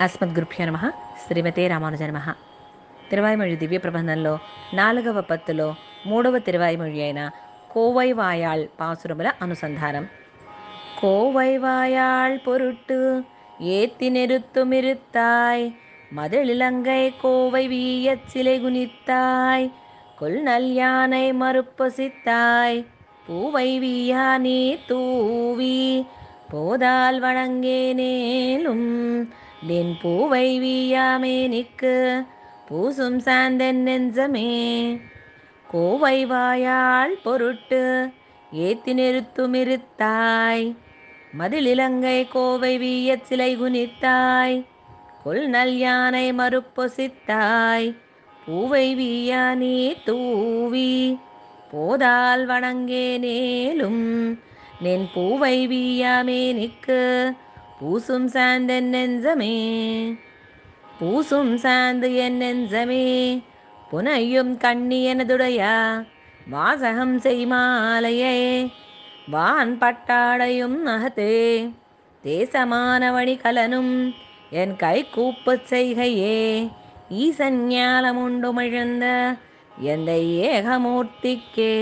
అస్మద్గురుభ్యో నమ శ్రీమతే రామానుజ నమ తిరువాయిమొഴി దివ్య ప్రబంధంలో నాలుగవ పత్తులో మూడవ తిరువాయిమొഴి అయిన కోవైవాయాళ్ పాసురముల అనుసంధానం கோவைவாயாள் பொருட்டு ஏத்தி நெருத்துமிருத்தாய் மதிழிலங்கை கோவை வீயச் சிலை குனித்தாய் கொல் நல் யானை மறுப்பொசித்தாய் பூவை வீயா நீ தூவி போதால் வணங்கேனேலும் நின் பூவை வீயாமே நிக்கு பூசும் சாந்தன் நெஞ்சமே கோவை வாயாள் பொருட்டு ஏத்தி நிறுத்துமிருத்தாய் மதிலிலங்கை கோவை வீயச் சிலை குனித்தாய் கொல் நல் யானை மறுப்பொசித்தாய் பூவை வீயா நீ தூவி போதால் வணங்கேனேலும் நின் பூவை வீயாமே நிக்கு பூசும் சாந்தன் நெஞ்சமே பூசும் சாந்து என் நெஞ்சமே புனையும் கண்ணி எனதுடையா வாசகம் செய்மாலையே வான் பட்டாடையும் நகத்தே தேசமானவழி கலனும் என் கை கூப்பச் செய்கையே ஈசன் ஞானமுண்டுமிழந்த எந்த ஏகமூர்த்திக்கே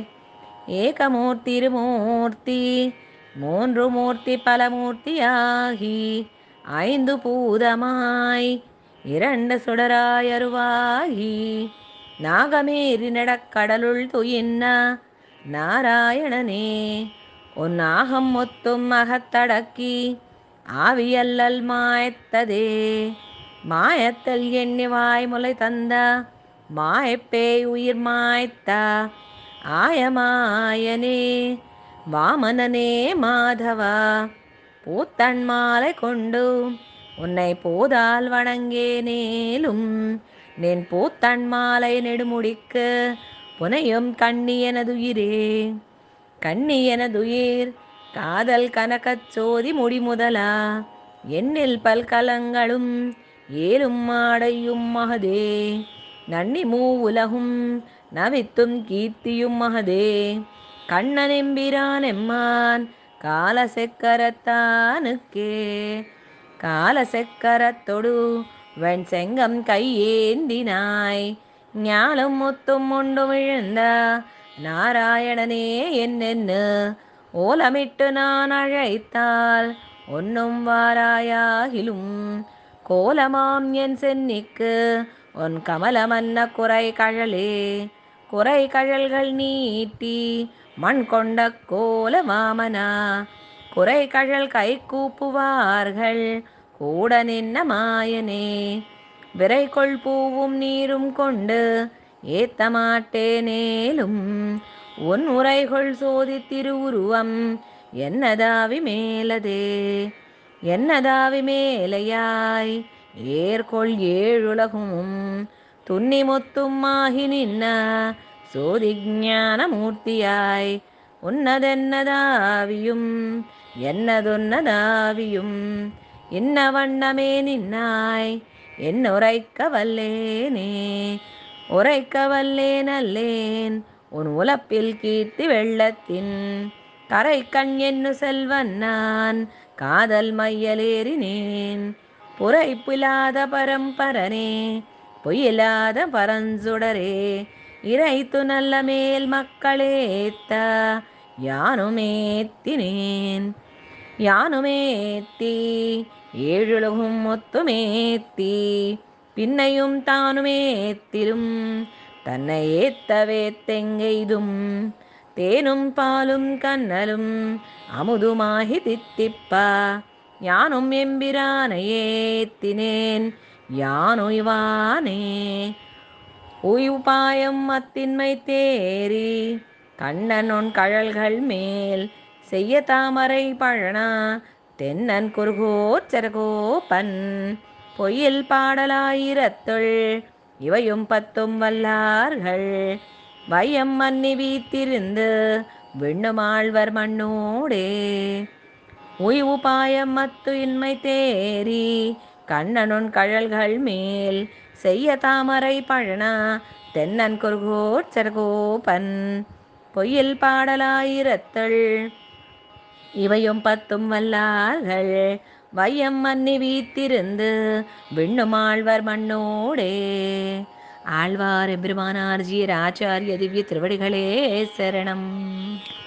ஏகமூர்த்திருமூர்த்தி மூன்று மூர்த்தி பலமூர்த்தியாகி ஐந்து பூதமாய் இரண்டு சுடராயருவாகி நாகமேறி நடக்கடலுள் துயின்ன நாராயணனே உன் நாகம் மொத்தும் அகத்தடக்கி ஆவியல்லல் மாயத்ததே மாயத்தல் எண்ணி வாய்முலை தந்த மாயப்பேய் உயிர் மாய்த்த ஆயமாயனே வாமனனே மாதவா பூத்தன் மாலை கொண்டு உன்னை போதால் வணங்கேனேலும் நின் பூத்தன் மாலை நெடுமுடிக்கு புனையும் கண்ணி எனதுயிரே கண்ணி எனதுயிர் காதல் கனகச் சோதி முடி முதலா எண்ணில் பல்கலங்களும் ஏலும் மாடையும் மகதே நன்னி மூ உலகும் நவித்தும் கீர்த்தியும் மகதே கண்ணனெம்பிரான் எம்மான் கால செக்கரத்தானுக்கே கால செக்கரத்தொடு வெண் செங்கம் கையேந்தினாய் ஞானம் முத்தும் உண்டு விழுந்த நாராயணனே என்னென்னு ஓலமிட்டு நான் அழைத்தால் ஒன்னும் வாராயாகிலும் கோலமாம் என் சென்னிக்கு உன் கமலமன்ன குறை கழலே குறை கழல்கள் நீட்டி மண் கொண்ட கோல மாமனா குறை கழல் கை கூப்புவார்கள் கூட நின்ன மாயனே விரைகொள் பூவும் நீரும் கொண்டு ஏத்த மாட்டேனேலும் உன் உரைகொள் சோதி திருவுருவம் என்னதாவி மேலதே என்னதாவி மேலையாய் ஏர்கொள் ஏழுலகும் துன்னி முத்தும் ஆகி நின்ன சோதி ஞானமூர்த்தியாய் உன்னதென்னதாவியும் என்னதொன்னதாவியும் இன்ன வண்ணமே நின்னாய் என் உரைக்க வல்லேனே உரைக்க வல்லேன் அல்லேன் உன் உலப்பில் கீர்த்தி வெள்ளத்தின் கரை கண் என்னு செல்வன் நான் காதல் மையலேறினேன் புரைப்பிலாத பரம்பரனே பொய்யில்லாத பரஞ்சுடரே இறைத்து நல்ல மேல் மக்களேத்த யானுமேத்தினேன் யானுமேத்தி ஏழுலகும் ஒத்துமேத்தி பின்னையும் தானுமேத்திலும் தன்னை ஏத்தவே தெங்கெய்தும் தேனும் பாலும் கண்ணலும் அமுதுமாகி தித்திப்பா யானும் எம்பிரானையேத்தினேன் யானுய்வானே உயுபாயம் அத்தின்மை தேரி கண்ணனொன் கழல்கள் மேல் செய்ய தாமரை பழனா தென்னன் குறுகோர் செரகோப்பன் பொய்யில் பாடலாயிரத்துள் இவையும் பத்தும் வல்லார்கள் வையம் மன்னி வீத்திருந்து விண்ணுமாழ்வர் மண்ணோடே உய்வு பாயம் மத்து இன்மை தேரி கண்ணனுன் கழல்கள் மேல் செய்ய தாமரை பழனா தென்னன் குறுகோர் செரகோப்பன் பொய்யில் பாடலாயிரத்தள் இவையும் பத்தும் வல்லார்கள் வையம் மன்னி வீத்திருந்து விண்ணுமாழ்வர் மண்ணோடே ஆழ்வார் எம்பெருமானார் ஜி ஆச்சாரிய திவ்ய திருவடிகளே சரணம்